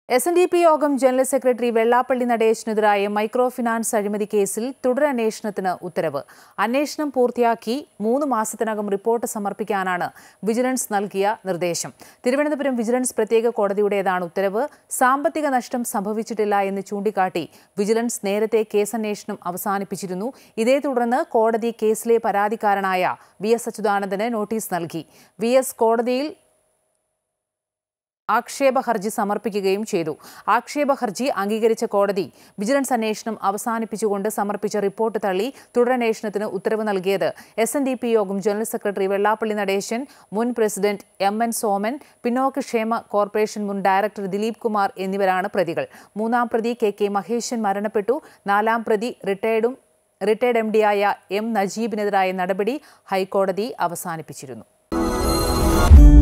S N D P Yogam general secretary Vellappally നടേശനെതിരായ micro finance അഴിമതി കേസിൽ തുടരന്വേഷണത്തിന് ഉത്തരവ് അന്വേഷണം പൂർത്തിയാക്കി മൂന്ന് മാസത്തിനകം റിപ്പോർട്ട് സമർപ്പിക്കാനാണ് വിജിലൻസ് നൽകിയ നിർദ്ദേശം തിരുവനന്തപുരം വിജിലൻസ് പ്രത്യേക കോടതിയുടേതാണ് ഉത്തരവ് സാമ്പത്തിക നഷ്ടം സംഭവിച്ചിട്ടില്ല എന്ന് ചൂണ്ടിക്കാട്ടി വിജിലൻസ് നേരത്തെ കേസന്വേഷണം അവസാനിപ്പിച്ചിരുന്നു ഇതേ തുടർന്ന് കോടതി കേസിലെ പരാതിക്കാരനായ വി എസ് അച്യുതാനന്ദന് നോട്ടീസ് നൽകി വി എസ് കോടതിയിൽ ആക്ഷേപ ഹർജി സമർപ്പിക്കുകയും ചെയ്തു ആക്ഷേപ ഹർജി അംഗീകരിച്ച കോടതി വിജിലൻസ് അന്വേഷണം അവസാനിപ്പിച്ചുകൊണ്ട് സമർപ്പിച്ച റിപ്പോർട്ട് തള്ളി തുടരന്വേഷണത്തിന് ഉത്തരവ് നൽകിയത് S N D P Yogam general secretary Vellappally Natesan മുൻ പ്രസിഡന്റ് എം എൻ സോമൻ പിന്നോക്കക്ഷേമ കോർപ്പറേഷൻ മുൻ ഡയറക്ടർ ദിലീപ് കുമാർ എന്നിവരാണ് പ്രതികൾ മൂന്നാം പ്രതി കെ കെ മഹേശൻ മരണപ്പെട്ടു നാലാം പ്രതി റിട്ടയർഡും റിട്ടയർഡ് എം ഡിയായ എം നജീബിനെതിരായ നടപടി ഹൈക്കോടതി അവസാനിപ്പിച്ചിരുന്നു